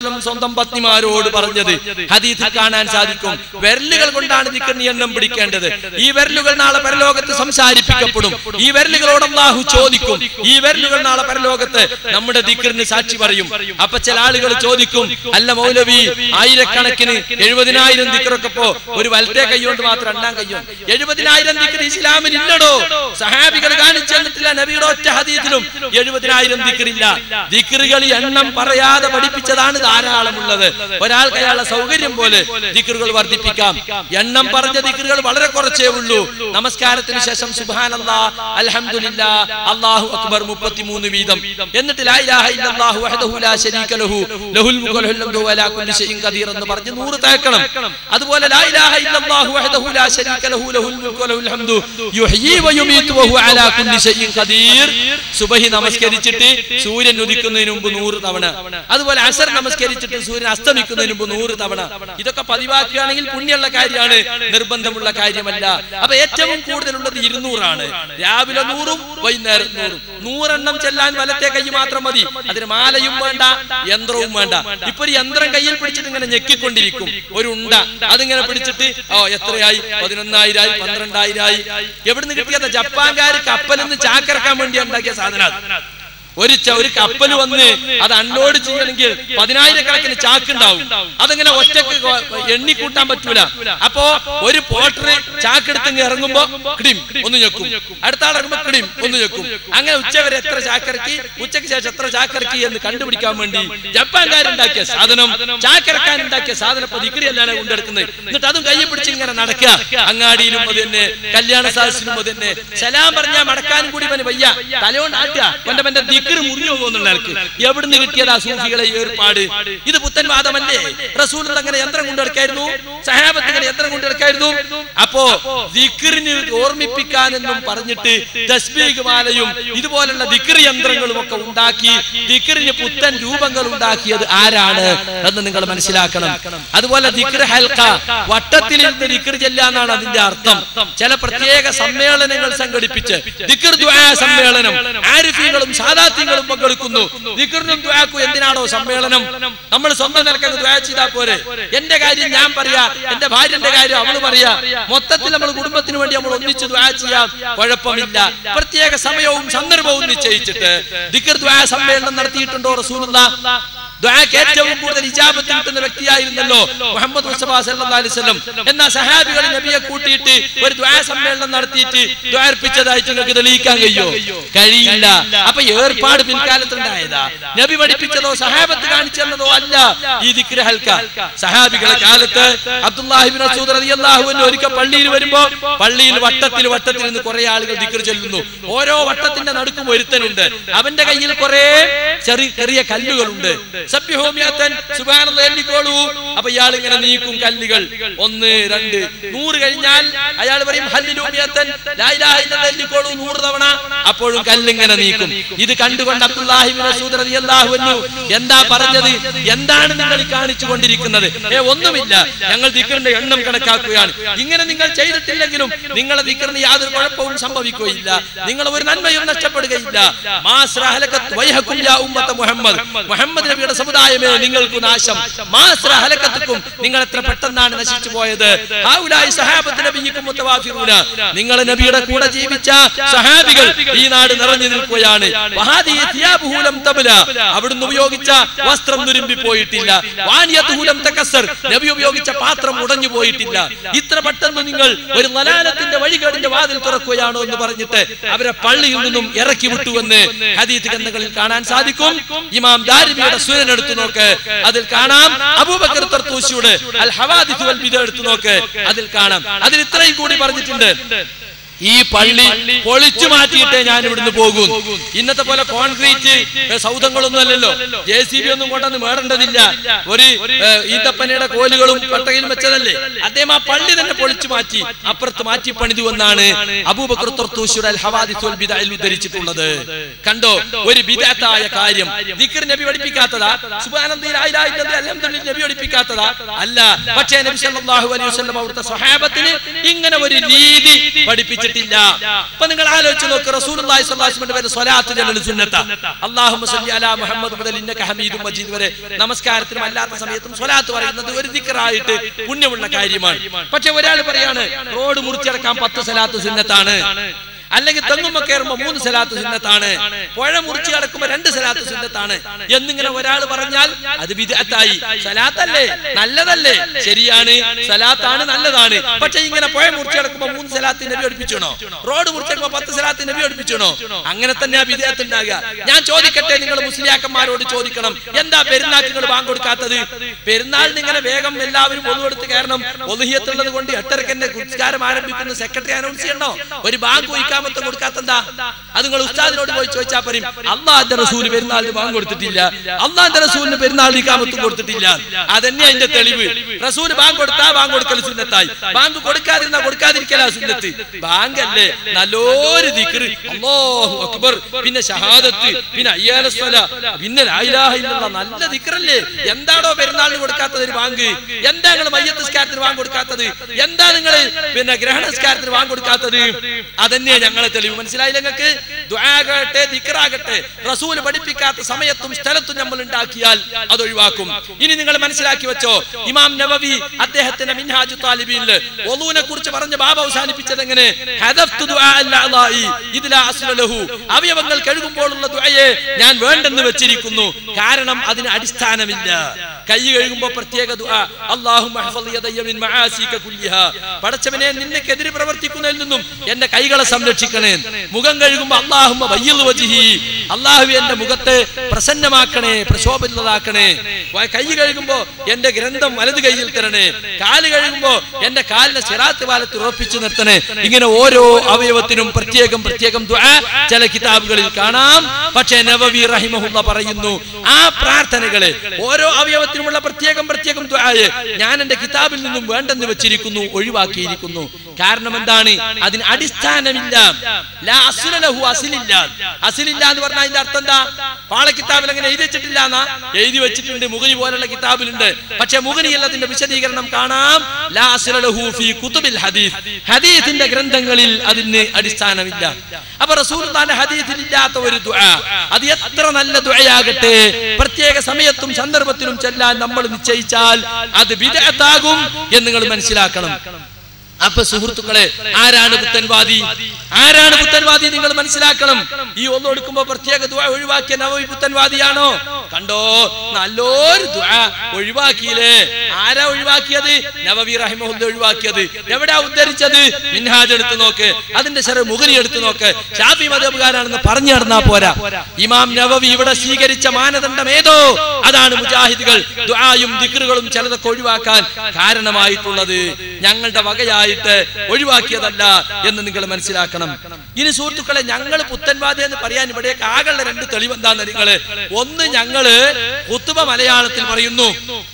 വസല്ലം സ്വന്തം പത്നിമാരോട് പറഞ്ഞത് ഹദീസിൽ കാണാൻ സാധിക്കും വിരലുകൾ കൊണ്ടാണ് ദിക്കറിന് എണ്ണം പിടിക്കേണ്ടത് ഈ വിരലുകൾ നാളെ പരലോകത്ത് സംസാരിപ്പിക്കപ്പെടും ഈ വിരലുകളോട് അള്ളാഹു ചോദിക്കും ഈ വിരലുകൾ നാളെ പരലോകത്ത് നമ്മുടെ ദിക്കറിന് സാക്ഷി പറയും അപ്പൊ ചില ആളുകൾ ചോദിക്കും അല്ല മൗലവി ആയിരക്കണക്കിന് എഴുപതിനായിരം ദിക്കറൊക്കെ പോ ഒരു വലത്തെ കൈകൊണ്ട് മാത്രം എണ്ണാൻ കഴിയും എഴുപതിനായിരം ദിക്കർ ഇസ്ലാമിൽ ഇല്ലടോ സഹാബികൾ കാണിച്ചു തന്നിട്ടില്ല നബിയുടെ ഒറ്റ ഹദീസിലും എഴുപതിനായിരം ദിക്കറില്ല ദിക്കറുകൾ എണ്ണം പറയാതെ പഠിപ്പിച്ചതാണ് ധാരാളമുള്ളത് ഒരാൾക്ക് അയാളുടെ സൗകര്യം പോലെ ദിക്കറുകൾ വർദ്ധിപ്പിക്കാം എണ്ണം പറഞ്ഞ ദിക്കറുകൾ വളരെ കുറച്ചേ ഉള്ളൂ നമസ്കാരത്തിന് ശേഷം സുബ്ഹാനല്ലാ അൽഹംദുലില്ലാ അല്ലാഹു അക്ബർ 33 വീതം എന്നിട്ട് ലാ ഇലാഹ ഇല്ലല്ലാഹു വഹ്ദഹു ലാ ശരീക ലഹു ലഹുൽ മുൽക്കു വലഹുൽ ഹംദു വലാ കുല്ലി ഷൈഇൻ ഖദീർ എന്ന് പറഞ്ഞ് നൂറ് തേക്കണം അതുപോലെ ലാ ഇലാഹ ഇല്ലല്ലാഹു വഹ്ദഹു ലാ ശരീക ലഹു ലഹുൽ മുൽക്കു വലഹുൽ ഹംദു യുഹ്യീ വയുമീതു വഹു അലാ കുല്ലി ഷൈഇൻ ഖദീർ സുബഹി നമസ്കരിച്ചിട്ട് സൂര്യൻ ഉദിക്കുന്നതിന് മുമ്പ് നൂറ് തവണ അതുപോലെ അസർ നമസ്കരിച്ചിട്ട് സൂര്യൻ അസ്തമിക്കുന്നതിന് മുമ്പ് നൂറ് തവണ ഇതൊക്കെ പതിവാക്കുകയാണെങ്കിൽ പുണ്യമുള്ള കാര്യമാണ് നിർബന്ധമുള്ള കാര്യമല്ല അപ്പൊ ഏറ്റവും കൂടുതലുള്ളത് ഇരുന്നൂറാണ് രാവിലെ നൂറും വൈകുന്നേരം നൂറും നൂറെണ്ണം ചെല്ലാൻ വലത്തെ കൈ മാത്രം മതി അതിന് മാലയും വേണ്ട യന്ത്രവും വേണ്ട ഇപ്പൊ ഒരു യന്ത്രം കയ്യിൽ പിടിച്ചിട്ട് ഇങ്ങനെ ഞെക്കിക്കൊണ്ടിരിക്കും ഒരു ഉണ്ട അതിങ്ങനെ പിടിച്ചിട്ട് ഓ എത്രയായി പതിനൊന്നായിരമായി പന്ത്രണ്ടായിരമായി എവിടുന്ന് കിട്ടിയത് ജപ്പാൻകാർ കപ്പലിൽ നിന്ന് ചാക്കിറക്കാൻ വേണ്ടി ഉണ്ടാക്കിയ സാധനം ഒരു ച- ഒരു കപ്പൽ വന്ന് അത് അൺലോഡ് ചെയ്യണമെങ്കിൽ പതിനായിരക്കണക്കിന് ചാക്കുണ്ടാവും അതങ്ങനെ ഒറ്റക്ക് കൊ- എണ്ണിക്കൂട്ടാൻ പറ്റൂല അപ്പോ ഒരു പോട്ടർ ചാക്കെടുത്ത് ഇങ്ങ് ഇറങ്ങുമ്പോ കിടിം ഒന്ന് ഞെക്കും അടുത്ത ആൾ ഇറങ്ങുമ്പോ കിടിം ഒന്ന് ഞെക്കും അങ്ങനെ ഉച്ചവരെ എത്ര ചാക്കിറക്കി ഉച്ചയ്ക്ക് ശേഷം എത്ര ചാക്കിറക്കി എന്ന് കണ്ടുപിടിക്കാൻ വേണ്ടി ജപ്പാൻകാരുണ്ടാക്കിയ സാധനം ചാക്കിറക്കാൻ ഉണ്ടാക്കിയ സാധനം ഇപ്പൊ ഡിഗ്രി അല്ലാണ് കൊണ്ടെടുക്കുന്നത് എന്നിട്ട് അതും കയ്യിൽ പിടിച്ച് ഇങ്ങനെ നടക്കുക അങ്ങാടിയിലും അത് തന്നെ കല്യാണ സാഹസിലും അത് തന്നെ സലാം പറഞ്ഞാൽ മടക്കാനും കൂടി ഇവന് വയ്യ തലയോണ്ട് ആട്ടുക അവന്റെ അവന്റെ ദിക്കറ് മുറിഞ്ഞു പോകുന്നുള്ള ആൾക്ക് എവിടുന്ന് കിട്ടിയതാ സൂഫികളെ ഈ ഏർപ്പാട് ഇത് പുത്തൻ വാദമല്ലേ റസൂൽ അങ്ങനെ യന്ത്രം കൊണ്ടെടുക്കായിരുന്നു സഹാബത്ത് ഇങ്ങനെ യന്ത്രം കൊണ്ടെടുക്കായിരുന്നു അപ്പോ ദിക്കറിന് ഓർമ്മിപ്പിക്കാനെന്നും പറഞ്ഞിട്ട് തസ്ബീഗ് മാലയും ഇതുപോലുള്ള ദിക്കർ യന്ത്രങ്ങളും ഒക്കെ ഉണ്ടാക്കി ദിക്കറിന് പുത്തൻ രൂപങ്ങൾ ഉണ്ടാക്കിയത് ആരാണ് എന്ന് നിങ്ങൾ മനസ്സിലാക്കണം അതുപോലെ ദിക്ർ ഹൽക്ക വട്ടത്തിലിരുന്ന് ദിക്ർ ചെല്ലാന്നാണ് അതിന്റെ അർത്ഥം ചില പ്രത്യേക സമ്മേളനങ്ങൾ സംഘടിപ്പിച്ച് ദിക്ർ ദുആ സമ്മേളനം ആരിഫീങ്ങളും സാദാത്യങ്ങളും പങ്കെടുക്കുന്നു ദിക്റിനും ദുആക്കും എന്തിനാണോ സമ്മേളനം നമ്മൾ സ്വന്തം നിലക്കങ്ങ് ദുആ ചെയ്താൽ പോരെ എന്റെ കാര്യം ഞാൻ പറയാ എന്റെ ഭാര്യന്റെ കാര്യം അവള് പറയാ മൊത്തത്തിൽ നമ്മൾ കുടുംബത്തിന് വേണ്ടി നമ്മൾ ഒന്നിച്ച് ദുആ ചെയ്യാം കുഴപ്പമില്ല പ്രത്യേക സമയവും സന്ദർഭവും നിശ്ചയിച്ചിട്ട് ദിക്ർ ദുആ സമ്മേളനം നടത്തിയിട്ടുണ്ടോ റസൂലുള്ള ദുആക്ക് ഏറ്റവും കൂടുതൽ ഇജാബത്ത് കിട്ടുന്ന വ്യക്തിയായിരുന്നല്ലോ മുഹമ്മദ് മുസ്തഫ സല്ലല്ലാഹു അലൈഹി വസല്ലം എന്നാ സഹാബികൾ നബിയെ കൂട്ടിയിട്ട് ഒരു ദുആ സമ്മേളനം നടത്തിയിട്ട് ദുആ അർപ്പിച്ചതായിട്ട് നിങ്ങൾക്ക് തെളിയിക്കാൻ കഴിയോ കഴിയില്ല അപ്പൊ ഏർപ്പാട് പിൽക്കാലത്ത് ഉണ്ടായതാ നബി പഠിപ്പിച്ചതോ സഹാബത്ത് കാണിച്ചു തന്നതോ അല്ല ഈ ദിക്ര ഹൽക്ക സഹാബികളെ കാലത്ത് അബ്ദുല്ലാഹിബിൻ മസൂദ് റളിയല്ലാഹു അൻഹു ഒരിക്കൽ പള്ളിയിൽ വരുമ്പോ പള്ളിയിൽ വട്ടത്തിൽ വട്ടത്തിൽ നിന്ന് കുറെ ആളുകൾ ദിക്ർ ചൊല്ലുന്നു ഓരോ വട്ടത്തിന്റെ നടുക്കും ഒരുത്തനുണ്ട് അവന്റെ കയ്യിൽ കുറെ ചെറിയ ചെറിയ കല്ലുകളുണ്ട് സബ്യഹോ മിയത്തൻ സുബ്ഹാനല്ലാഹ് എണ്ണിക്കോളൂ അപ്പൊ ഇയാൾ ഇങ്ങനെ നീക്കും കല്ലുകൾ ഒന്ന് രണ്ട് നൂറ് കഴിഞ്ഞാൽ അയാൾ പറയും ഹല്ലിലു മിയത്തൻ ലാ ഇലാഹ ഇല്ലല്ലാഹ് എണ്ണിക്കോളൂ നൂറ് തവണ അപ്പോഴും കല്ലിങ്ങനെ നീക്കും ഇത് കണ്ടുകൊണ്ട് അബ്ദുല്ലാഹിബിൻ മസൂദ് റളിയല്ലാഹു അൻഹു എന്താ പറഞ്ഞത് എന്താണ് നിങ്ങൾ ഈ കാണിച്ചു കൊണ്ടിരിക്കുന്നത് ഏ ഒന്നുമില്ല ഞങ്ങൾ ദിക്റിന്റെ എണ്ണം കണക്കാക്കുകയാണ് ഇങ്ങനെ നിങ്ങൾ ചെയ്തിട്ടില്ലെങ്കിലും നിങ്ങളെ ദിക്റിന് യാതൊരു കുഴപ്പവും സംഭവിക്കുകയില്ല നിങ്ങൾ ഒരു നന്മയും നഷ്ടപ്പെടുകയില്ല മാസ്ര ഹലക്കത്ത് വൈഹക്കും യാ ഉമ്മത്ത മുഹമ്മദ് മുഹമ്മദ് നബിയുടെ സമുദായമേ നിങ്ങൾക്ക് നാശം മാസ്ര ഹലക്കത്തുക്കും നിങ്ങൾ എത്ര പെട്ടെന്നാണ് നശിച്ചു പോയത് ഹൗലായി സഹാബത്ത് നബിയ്ക്കും മുത്തവാഫിറൂന നിങ്ങൾ നബിയുടെ കൂടെ ജീവിച്ച സഹാബികൾ ഈ നാട് നിറഞ്ഞു നിൽക്കുകയാണ് വഹാദി തിയാബുഹു ലം തബ്ല അവിടുന്ന് ഉപയോഗിച്ച വസ്ത്രം നുരുമ്പി പോയിട്ടില്ല വാനിയത്തുഹു ലം തകസ്സർ നബി ഉപയോഗിച്ച പാത്രം ഉടഞ്ഞു പോയിട്ടില്ല ഇത്ര പെട്ടെന്ന് നിങ്ങൾ ഒരു മലാലത്തിന്റെ വഴികേടിന്റെ വാതിൽ തുറക്കുകയാണോ എന്ന് പറഞ്ഞിട്ട് അവരെ പള്ളിയിൽ നിന്നും ഇറക്കി വിട്ടുവെന്ന് ഹദീത്ത് ഗ്രന്ഥങ്ങളിൽ കാണാൻ സാധിക്കും ഇമാം ദാരിമിയുടെ സുരൻ എടുത്തു നോക്ക് അതിൽ കാണാം അബൂബക്കർ തർത്തൂശിയുടെ അൽ ഹവാദിസ് വൽ ബിദ എടുത്തു നോക്ക് അതിൽ കാണാം അതിൽ ഇത്രയും കൂടി പറഞ്ഞിട്ടുണ്ട് ഈ പള്ളി പൊളിച്ചു മാറ്റിയിട്ടേ ഞാൻ ഇവിടുന്ന് പോകും ഇന്നത്തെ പോലെ കോൺക്രീറ്റ് ഏ, സൗധങ്ങളൊന്നും അല്ലല്ലോ ജെ സി ബി ഒന്നും കൊണ്ടൊന്നും മേടേണ്ടതില്ല ഒരു ഏ, ഈത്തപ്പനയുടെ കോലുകളും പട്ടകയിലും വെച്ചതല്ലേ അദ്ദേഹം ആ പള്ളി തന്നെ പൊളിച്ചു മാറ്റി അപ്പുറത്ത് മാറ്റി പണിതു എന്നാണ് അബൂബക്കർ തുർത്തൂശിയുടെ അൽ ഹവാദിസ് വൽ ബിദഅയിൽ ഉദ്ധരിച്ചിട്ടുള്ളത് കണ്ടോ ഒരു ബിദഅത്തായ കാര്യം ദിക്ർ നബി പഠിപ്പിക്കാത്തതാ സുബ്ഹാനല്ലാഹി ലാ ഇലാഹ ഇല്ലല്ലാഹ് അൽഹംദുലില്ലാഹ് നബി പഠിപ്പിക്കാത്തതാ അല്ല പക്ഷേ നബി സല്ലല്ലാഹു അലൈഹി വസല്ലം അവിടുത്തെ സ്വഹാബത്തിന് ഇങ്ങനെ ഒരു രീതി പഠിപ്പിച്ചിട്ടുണ്ട് പഠിപ്പിച്ചിട്ടില്ല അപ്പൊ നിങ്ങൾ ആലോചിച്ച് നോക്ക് റസൂലുള്ളാഹി സ്വല്ലല്ലാഹു അലൈഹി വസല്ലം പേര് സ്വലാത്ത് ചൊല്ലൽ സുന്നത്ത അല്ലാഹുമ്മ സല്ലി അലാ മുഹമ്മദ് മുതൽ ഇന്നക ഹമീദും മജീദ് വരെ നമസ്കാരത്തിനും അല്ലാത്ത സമയത്തും സ്വലാത്ത് പറയുന്നത് ഒരു ദിക്റായിട്ട് പുണ്യമുള്ള കാര്യമാണ് പക്ഷെ ഒരാൾ പറയാണ് റോഡ് മുറിച്ചടക്കാൻ പത്ത് സ്വലാത്ത് സുന്നത്താണ് അല്ലെങ്കിൽ തെങ്ങുമ്മ കയറുമ്പോ മൂന്ന് സലാത്ത് സുന്നത്താണ് പുഴ മുറിച്ച് കിടക്കുമ്പോ രണ്ട് സലാത്ത് സുന്നത്താണ് എന്നിങ്ങനെ ഒരാൾ പറഞ്ഞാൽ അത് വിദഗ്ധായി സലാത്തല്ലേ നല്ലതല്ലേ ശരിയാണ് സലാത്താണ് നല്ലതാണ് പക്ഷെ ഇങ്ങനെ പുഴ മുറിച്ച് കിടക്കുമ്പോ മൂന്ന് സലാത്ത് നബി പഠിപ്പിച്ചണോ റോഡ് മുറിച്ചെടുക്കുമ്പോ പത്ത് സലാത്ത് നബി പഠിപ്പിച്ചണോ അങ്ങനെ തന്നെ ആ വിദേഹത്ത് ഉണ്ടാകുക ഞാൻ ചോദിക്കട്ടെ നിങ്ങൾ മുസ്ലിയാക്കന്മാരോട് ചോദിക്കണം എന്താ പെരുന്നാൾക്ക് നിങ്ങൾ ബാങ്ക് കൊടുക്കാത്തത് പെരുന്നാളിന് ഇങ്ങനെ വേഗം എല്ലാവരും ഒന്നുകൊടുത്ത് കാരണം ഒതുഹിയത്തുള്ളത് കൊണ്ട് എട്ടരക്ക് തന്നെ കുസ്കാരം ആരംഭിക്കുന്ന സെക്രട്ടറി അനൗൺസ് ചെയ്യണോ ഒരു ബാങ്ക് ഒഴിക്കാമത്തെ കൊടുക്കാത്തെന്താ അത് നിങ്ങൾ ഉസ്താദിനോട് പോയി ചോദിച്ചാൽ പറയും അള്ളാന്റെ റസൂല് പെരുന്നാളിന് ബാങ്ക് കൊടുത്തിട്ടില്ല അള്ളാന്റെ റസൂലിന് പെരുന്നാളിന് ഇക്കാമത്തും കൊടുത്തിട്ടില്ല അതന്നെ അതിന്റെ തെളിവ് റസൂല് ബാങ്ക് കൊടുത്താ ബാങ്ക് കൊടുക്കൽ സുന്നത്തായി ബാങ്ക് കൊടുക്കാതിരുന്നാ കൊടുക്കാതിരിക്കലാ സുന്നത്ത് ബാങ്ക് അല്ലേ നല്ലൊരു ദിക്റ് അല്ലാഹു അക്ബർ പിന്നെ ഷഹാദത്ത് പിന്നെ അയ്യാല സ്വല പിന്നെ ലാ ഇലാഹ ഇല്ലല്ലാഹ് നല്ല ദിക്റല്ലേ എന്താണോ പെരുന്നാളിന് കൊടുക്കാത്തത് ഒരു ബാങ്ക് എന്താ നിങ്ങൾ മയ്യത്തസ്കാരത്തിന് ബാങ്ക് കൊടുക്കാത്തത് എന്താ നിങ്ങൾ പിന്നെ ഗ്രഹണസ്കാരത്തിന് ബാങ്ക് കൊടുക്കാത്തത് അതന്നെ ഞങ്ങളെ തെളിവ് മനസ്സിലായില്ല നിങ്ങൾക്ക് ദുആകട്ടെ ദിക്റാകട്ടെ റസൂൽ പഠിപ്പിക്കാത്ത സമയത്തും സ്ഥലത്തും നമ്മൾ ഉണ്ടാക്കിയാൽ അത് ഒഴിവാക്കും ഇനി നിങ്ങൾ മനസ്സിലാക്കി വെച്ചോ ഇമാം നവവി അദ്ദേഹത്തിന്റെ മിൻഹാജു താലിബിൽ ഒളൂനെ കുറിച്ച് പറഞ്ഞ ബാബ അവസാനിപ്പിച്ചത് എങ്ങനെ ഹദഫ്തു ദുആ അൽ-അഅ്ലാഇ ഇതിലാ അസ്ല ലഹു അവയവങ്ങൾ കഴുകുമ്പോഴുള്ള ദുആയെ ഞാൻ വേണ്ടെന്ന് വെച്ചിരിക്കുന്നു കാരണം അതിന് അടിസ്ഥാനമില്ല കൈ കഴുകുമ്പോൾ പ്രത്യേക ദുആ അല്ലാഹുമ്മ ഹഫള് യദയ്യ മിൻ മആസിക കുല്ലിഹാ പടച്ചവനെ നിനക്കെതിരെ പ്രവർത്തിക്കുന്നതിൽ നിന്നും എന്റെ കൈകളെ സംരക്ഷിക്കണേ മുഖം കഴുകുമ്പോൾ അല്ലാഹുമ്മ ബയ്യിൽ വജ്ഹി അല്ലാഹു എന്റെ മുഖത്തെ പ്രസന്നമാക്കണേ പ്രശോഭിതമാക്കണേ വ- കൈ കഴുകുമ്പോ എന്റെ ഗ്രന്ഥം വലത് കൈയിൽ തരണേ കാല് കഴുകുമ്പോ എന്റെ കാലിനെ സിറാത്ത് പാലത്ത് ഉറപ്പിച്ചു നിർത്തണേ ഇങ്ങനെ ഓരോ അവയവത്തിനും പ്രത്യേകം പ്രത്യേകം ദുആ ചില കിതാബുകളിൽ കാണാം പക്ഷേ നവവി റഹിമഹുല്ല പറയുന്നു ആ പ്രാർത്ഥനകളെ ഓരോ അവയവത്തിനുമുള്ള പ്രത്യേകം പ്രത്യേകം ദുആയെ ഞാൻ എന്റെ കിതാബിൽ നിന്നും വേണ്ടെന്ന് വെച്ചിരിക്കുന്നു ഒഴിവാക്കിയിരിക്കുന്നു കാരണം എന്താണ് അതിന് അടിസ്ഥാനമില്ല ലാ അസ്ല ലഹു അസിലില്ല അസിലില്ല എന്ന് പറഞ്ഞാൽ അതിന്റെ അർത്ഥം എന്താ പാള കിതാബിൽ അങ്ങനെ എഴുതി വെച്ചിട്ടില്ല എന്നാ എഴുതി വെച്ചിട്ടുണ്ട് മുഗനി പോലുള്ള കിതാബിലുണ്ട് പക്ഷെ മുഗനിയിൽ അതിന്റെ വിശദീകരണം കാണാം ലാ അസ്ല ലഹു ഫീ കുതുബിൽ ഹദീസ് ഹദീസിന്റെ ഗ്രന്ഥങ്ങളിൽ അതിന് അടിസ്ഥാനമില്ല അപ്പൊ റസൂലുള്ളാന്റെ ഹദീസിൽ ഇല്ലാത്ത ഒരു ദുആ അത് എത്ര നല്ല ദുആയാകട്ടെ പ്രത്യേക സമയത്തും സന്ദർഭത്തിലും ചെല്ലാൻ നമ്മൾ നിശ്ചയിച്ചാൽ അത് വിദഗ്ധാകും എന്ന് നിങ്ങൾ മനസ്സിലാക്കണം അപ്പൊ സുഹൃത്തുക്കളെ ആരാണ് പുത്തൻവാദി ആരാണ് പുത്തൻവാദി നിങ്ങൾ മനസ്സിലാക്കണം ഈ ഒന്ന് എടുക്കുമ്പോ പ്രത്യേക ദുആ ഒഴിവാക്കിയ നവവി പുത്തൻവാദിയാണോ കണ്ടോ നല്ലൊരു ദുആ ഒഴിവാക്കിയില്ലേ ആരാ ഒഴിവാക്കിയത് നവവി റഹിമഹുല്ല ഒഴിവാക്കിയത് എവിടെയാ ഉദ്ധരിച്ചത് മിൻഹാജ് എടുത്തു നോക്ക് അതിന്റെ ചെറു മുഖനി എടുത്തു നോക്ക് ഷാഫി മതബുകാരാണെന്ന് പറഞ്ഞു നടന്നാ പോരാ ഇമാം നവവി ഇവിടെ സ്വീകരിച്ച മാനദണ്ഡം ഏതോ അതാണ് മുജാഹിദുകൾ ദുആയും ദിക്റുകളും ചിലതൊക്കെ ഒഴിവാക്കാൻ കാരണമായിട്ടുള്ളത് ഞങ്ങളുടെ വകയായിട്ട് ഒഴിവാക്കിയതല്ല എന്ന് നിങ്ങൾ മനസ്സിലാക്കണം ഇനി സുഹൃത്തുക്കളെ ഞങ്ങൾ പുത്തൻവാദി എന്ന് പറയാൻ ഇവിടേക്ക് ആകെയുള്ള രണ്ട് തെളിവ് എന്താന്ന് നിങ്ങള് ഒന്ന് ഞങ്ങള് കുത്തുബ മലയാളത്തിൽ പറയുന്നു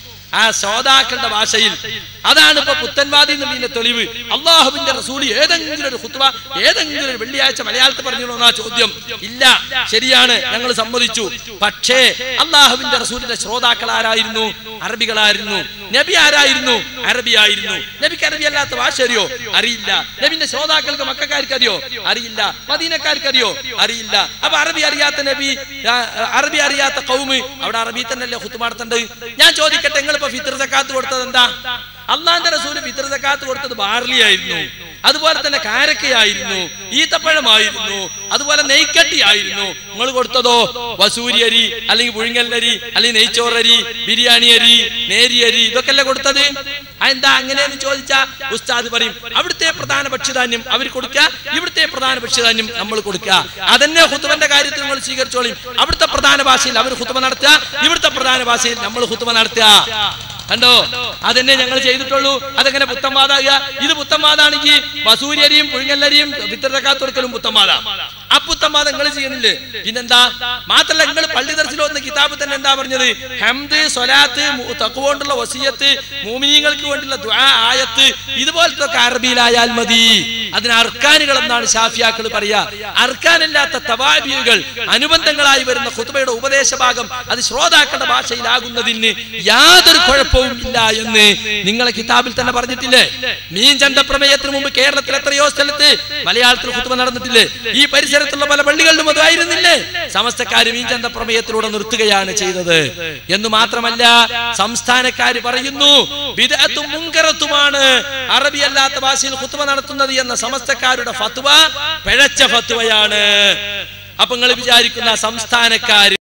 ആ ശ്രോതാക്കളുടെ ഭാഷയിൽ അതാണ് ഇപ്പൊ പുത്തൻവാദി എന്നുള്ളതിന്റെ തെളിവ് അള്ളാഹുവിന്റെ റസൂൽ ഏതെങ്കിലും ഒരു ഹുത്വ ഏതെങ്കിലും ഒരു വെള്ളിയാഴ്ച മലയാളത്തിൽ പറഞ്ഞു എന്നാ ചോദ്യം ഇല്ല ശരിയാണ് ഞങ്ങൾ സമ്മതിച്ചു പക്ഷേ അള്ളാഹുവിന്റെ റസൂലിന്റെ ശ്രോതാക്കൾ ആരായിരുന്നു അറബികളായിരുന്നു നബി ആരായിരുന്നു അറബി ആയിരുന്നു നബിക്ക് അറബി അല്ലാത്ത ഭാഷ അറിയോ അറിയില്ല നബിന്റെ ശ്രോതാക്കൾക്ക് മക്കാർക്ക് അറിയോ അറിയില്ല മദീനക്കാർക്ക് അറിയോ അറിയില്ല അപ്പൊ അറബി അറിയാത്ത നബി ആ, അറബി അറിയാത്ത കൗമ് അവിടെ അറബി തന്നെയല്ലേ ഹുത്തുമാർത്തണ്ട് ഞാൻ ചോദിക്കട്ടെ നിങ്ങൾ ഇപ്പൊ ഫിത്തർ സക്കാത്ത് കൊടുത്തത് എന്താ അള്ളാന്റെ റസൂല് ഫിത്തർ സക്കാത്ത് കൊടുത്തത് ബാർലി ആയിരുന്നു അതുപോലെ തന്നെ കാരക്കയായിരുന്നു ഈത്തപ്പഴമായിരുന്നു അതുപോലെ നെയ്ക്കട്ടി ആയിരുന്നു നിങ്ങൾ കൊടുത്തതോ വസൂരി അരി അല്ലെങ്കിൽ പുഴുങ്ങല്ലരി അല്ലെങ്കിൽ നെയ്ച്ചോറരി ബിരിയാണി അരി നേരി അരി ഇതൊക്കെ അല്ലേ കൊടുത്തത് എന്താ അങ്ങനെയെന്ന് ചോദിച്ചാ ഉസ്താദ് പറയും അവിടുത്തെ പ്രധാന ഭക്ഷ്യധാന്യം അവർ കൊടുക്കുക ഇവിടുത്തെ പ്രധാന ഭക്ഷ്യധാന്യം നമ്മൾ കൊടുക്കുക അതന്നെ ഹുത്തുബന്റെ കാര്യത്തിൽ നിങ്ങൾ സ്വീകരിച്ചോളിയും അവിടുത്തെ പ്രധാന ഭാഷയിൽ അവർ ഹുത്തുബ നടത്തുക ഇവിടുത്തെ പ്രധാന ഭാഷയിൽ നമ്മൾ ഹുത്തുബ നടത്തുക കണ്ടോ അതന്നെ ഞങ്ങൾ ചെയ്തിട്ടുള്ളൂ അതെങ്ങനെ പുത്തംവാദാകുക ഇത് പുത്തംവാദാണെങ്കിൽ വസൂര്യരിയും പുഴുങ്ങല്ലരിയും വിത്തരക്കാത്ത് കൊടുക്കലും പുത്തംവാദ ആ പുത്തംവാദം നിങ്ങൾ ചെയ്യണില്ലേ പിന്നെന്താ മാത്രല്ല നിങ്ങൾ പള്ളി ദർശനം വന്ന കിതാബ് തന്നെ എന്താ പറഞ്ഞത് ഹംദ് സ്വലാത്ത് മു- തഖ്വ കൊണ്ടുള്ള വസീയത്ത് മൂമിനീങ്ങൾക്ക് വേണ്ടിയുള്ള ദുആ ആയത്ത് ഇതുപോലത്തെ ഒക്കെ അറബിയിലായാൽ മതി അതിന് അർക്കാനുകൾ എന്നാണ് ഷാഫിയാക്കൾ പറയാ അർക്കാനില്ലാത്ത തവാബിയുകൾ അനുബന്ധങ്ങളായി വരുന്ന ഖുത്ബയുടെ ഉപദേശ ഭാഗം അത് ശ്രോതാക്കളുടെ ഭാഷയിലാകുന്നതിന് യാതൊരു കുഴപ്പവും ഇല്ല എന്ന് നിങ്ങളെ കിതാബിൽ തന്നെ പറഞ്ഞിട്ടില്ലേ മീൻചന്ത പ്രമേയത്തിന് മുമ്പ് കേരളത്തിൽ എത്രയോ സ്ഥലത്ത് മലയാളത്തിൽ ഖുത്ബ നടന്നിട്ടില്ലേ ഈ പരിസരത്തുള്ള പല പള്ളികളിലും അതായിരുന്നില്ലേ സമസ്തക്കാര് മീൻചന്ത പ്രമേയത്തിലൂടെ നിർത്തുകയാണ് ചെയ്തത് എന്ന് മാത്രമല്ല സംസ്ഥാനക്കാര് പറയുന്നു ബിദഅത്തും മുങ്കറത്തുമാണ് അറബി അല്ലാത്ത ഭാഷയിൽ ഖുത്ബ നടത്തുന്നത് എന്ന സമസ്തക്കാരുടെ ഫത്വ പിഴച്ച ഫത്വയാണ് അപ്പൊ നിങ്ങൾ വിചാരിക്കുന്ന സംസ്ഥാനക്കാര്